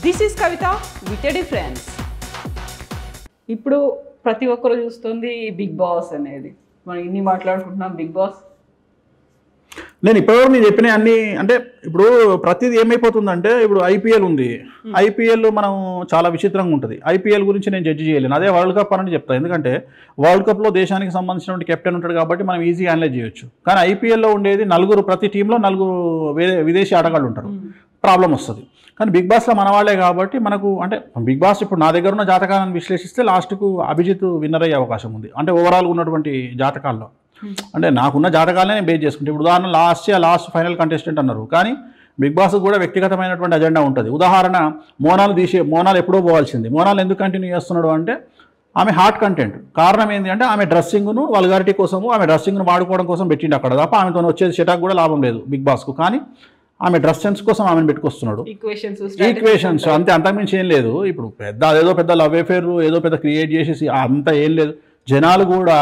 This is Kavitha with a difference ఇప్పుడు ప్రతి ఒక్కరు చూస్తుంది బిగ్ బాస్ అనేది మనం ఇన్ని మాట్లాడుకుంటున్నాం బిగ్ బాస్ నేను ఇప్పటివరకు నేను చెప్పిన అన్ని అంటే ఇప్పుడు ప్రతిదీ ఏమైపోతుందంటే ఇప్పుడు ఐపీఎల్ ఉంది ఐపీఎల్ మనం చాలా విచిత్రంగా ఉంటుంది ఐపీఎల్ గురించి నేను జడ్జి చేయలేను అదే వరల్డ్ కప్ అని చెప్తాను ఎందుకంటే వరల్డ్ కప్లో దేశానికి సంబంధించినటువంటి కెప్టెన్ ఉంటాడు కాబట్టి మనం ఈజీగా అనలైజ్ చేయొచ్చు కానీ ఐపీఎల్లో ఉండేది నలుగురు ప్రతి టీంలో నలుగురు వేరే విదేశీ ఆటగాళ్ళు ఉంటారు ప్రాబ్లం వస్తుంది కానీ బిగ్ బాస్లో మన వాళ్ళే కాబట్టి మనకు అంటే బిగ్ బాస్ ఇప్పుడు నా దగ్గర ఉన్న జాతకాలను విశ్లేషిస్తే లాస్ట్కు అభిజిత్ విన్నర్ అయ్యే అవకాశం ఉంది అంటే ఓవరాల్ ఉన్నటువంటి జాతకాల్లో అంటే నాకున్న జాతకాలనే నేను బేస్ చేసుకుంటే ఇప్పుడు ఉదాహరణ లాస్ట్ ఆ లాస్ట్ ఫైనల్ కంటెస్టెంట్ అన్నారు కానీ బిగ్ బాస్ కూడా వ్యక్తిగతమైనటువంటి అజెండా ఉంటుంది ఉదాహరణ మోనాలు తీసే మోనాలు ఎప్పుడో పోవాల్సింది మోనాలు ఎందుకు కంటిన్యూ చేస్తున్నాడు అంటే ఆమె హాట్ కంటెంట్ కారణం ఏంటి అంటే ఆమె డ్రెస్సింగ్ను వల్గారిటీ కోసము ఆమె డ్రెస్సింగ్ను వాడుకోవడం కోసం పెట్టిండు అక్కడ తప్ప ఆమెతో వచ్చేది షటాక్ కూడా లాభం లేదు బిగ్ బాస్కు కానీ ఆమె డ్రెస్ సెన్స్ కోసం ఆమెను పెట్టుకొస్తున్నాడు ఈక్వేషన్స్ ఈక్వేషన్స్ అంతే అంతకుమించి ఏం లేదు ఇప్పుడు పెద్ద అదేదో పెద్ద లవ్ అఫేర్ ఏదో పెద్ద క్రియేట్ చేసేసి అంత ఏం లేదు జనాలు కూడా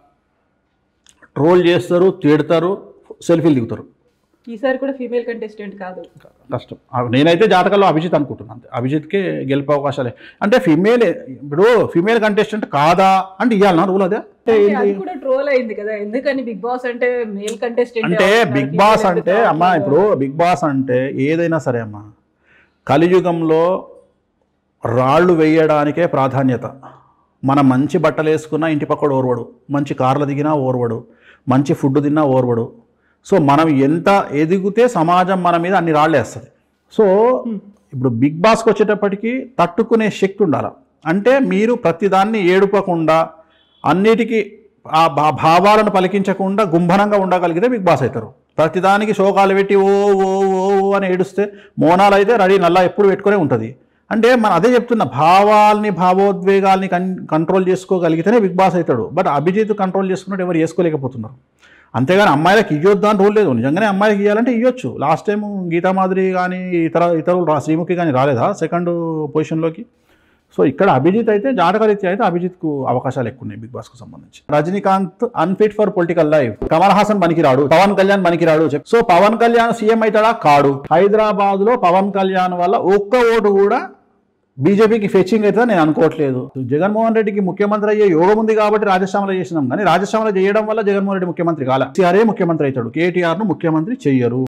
ట్రోల్ చేస్తారు తిడతారు సెల్ఫీలు దిగుతారు ఈసారి కూడా ఫీమేల్ కంటెస్టెంట్ కాదు కష్టం ఆ, నేనైతే జాతకాల్లో అభిజిత్ అనుకుంటున్నాను అంతే అభిజిత్కే గెలిపే అవకాశాలే అంటే ఫిమేల్ ఇప్పుడు ఫిమేల్ కంటెస్టెంట్ కాదా అంటే ఇవ్వాలన్నా రూల్ అదే అంటే అంటే ఏంటి? అది కూడా ట్రోల్ అయింది కదా ఎందుకని బిగ్ బాస్ అంటే మేల్ కంటెస్టెంట్ అంటే బిగ్ బాస్ అంటే అమ్మా ఇప్పుడు బిగ్ బాస్ అంటే ఏదైనా సరే అమ్మా కలియుగంలో రాళ్ళు వేయడానికే ప్రాధాన్యత మనం మంచి బట్టలు వేసుకున్నా ఇంటి పక్కడు ఓర్వడు మంచి కార్లు దిగినా ఓర్వడు మంచి ఫుడ్ తిన్నా ఓర్వడు సో మనం ఎంత ఎదిగితే సమాజం మన మీద అన్ని రాళ్ళు వేస్తుంది సో ఇప్పుడు బిగ్ బాస్కి వచ్చేటప్పటికి తట్టుకునే శక్తి ఉండాలి అంటే మీరు ప్రతిదాన్ని ఏడుపకుండా అన్నిటికీ ఆ భా- భావాలను పలికించకుండా గుంభనంగా ఉండగలిగితే బిగ్ బాస్ అవుతారు ప్రతిదానికి శోకాలు పెట్టి ఓ ఓ ఓ ఓ అని ఏడుస్తే మోనాలు అయితే రెడీ నల్లా ఎప్పుడు పెట్టుకునే ఉంటుంది అంటే మన అదే చెప్తున్న భావాల్ని భావోద్వేగాల్ని కన్ కంట్రోల్ చేసుకోగలిగితేనే బిగ్ బాస్ అవుతాడు బట్ అభిజిత్ కంట్రోల్ చేసుకున్నట్టు ఎవరు చేసుకోలేకపోతున్నారు అంతేగాని అమ్మాయిలకు ఇవ్వొద్దు అని రూల్ లేదు నిజంగానే అమ్మాయికి ఇవ్వాలంటే ఇవ్వచ్చు లాస్ట్ టైం గీతామాధురి కానీ ఇతర ఇతరులు రా శ్రీముఖి కానీ రాలేదా సెకండ్ పొజిషన్లోకి సో ఇక్కడ అభిజిత్ అయితే జాతకరీత్యా అయితే అభిజిత్కు అవకాశాలు ఎక్కువ ఉన్నాయి బిగ్ బాస్కు సంబంధించి Rajinikanth unfit for political life Kamal Haasan పనికిరాడు పవన్ కళ్యాణ్ పనికిరాడు చెప్- సో పవన్ కళ్యాణ్ సీఎం అవుతాడా కాడు హైదరాబాద్ లో పవన్ కళ్యాణ్ వల్ల ఒక్క ఓటు కూడా బీజేపీకి ఫెచ్చింగ్ అయితే నేను అనుకోవట్లేదు జగన్మోహన్ రెడ్డికి ముఖ్యమంత్రి అయ్యే యోగం ఉంది కాబట్టి రాజశ్యామలో చేసినాం కానీ రాజశ్యామలో చేయడం వల్ల జగన్మోహన్ రెడ్డి ముఖ్యమంత్రి కాల కేసీఆరే ముఖ్యమంత్రి అవుతాడు కేటీఆర్ ను ముఖ్యమంత్రి చెయ్యరు